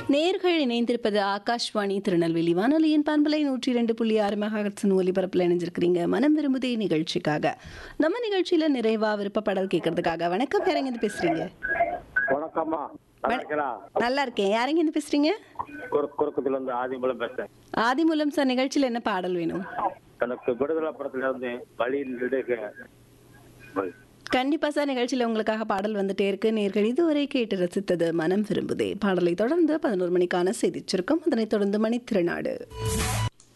நேர்கள் இணைந்திருப்பது ஆகாஷ்வாணி திருநெல்வேலி வானொலியின் பண்பலை நூற்றி இரண்டு புள்ளி ஆறு மெகாஹெட்ஸின் ஒலிபரப்பில் இணைஞ்சிருக்கிறீங்க மனம் விரும்புதே நிகழ்ச்சிக்காக நம்ம நிகழ்ச்சியில நிறைவா விருப்பப்படல் கேட்கறதுக்காக வணக்கம் யாரங்க இருந்து பேசுறீங்க வணக்கம்மா நல்லா இருக்கிறா நல்லா இருக்கேன் யாரங்க இருந்து பேசுறீங்க குறு குறுக்கத்துல இருந்து ஆதிமூலம் பேசுறேன் ஆதிமூலம் சார் நிகழ்ச்சியில என்ன பாடல் வேணும் எனக்கு விடுதலை படத்துல இருந்து வழியில் நெடுக கண்டிப்பா சார் நிகழ்ச்சியில உங்களுக்காக பாடல் வந்துட்டே இருக்கு நேர்கள் இதுவரை கேட்டு ரசித்தது மனம் விரும்புதே பாடலை தொடர்ந்து பதினோரு மணிக்கான செய்திச் சுருக்கம் அதனைத் தொடர்ந்து மணி திருநாடு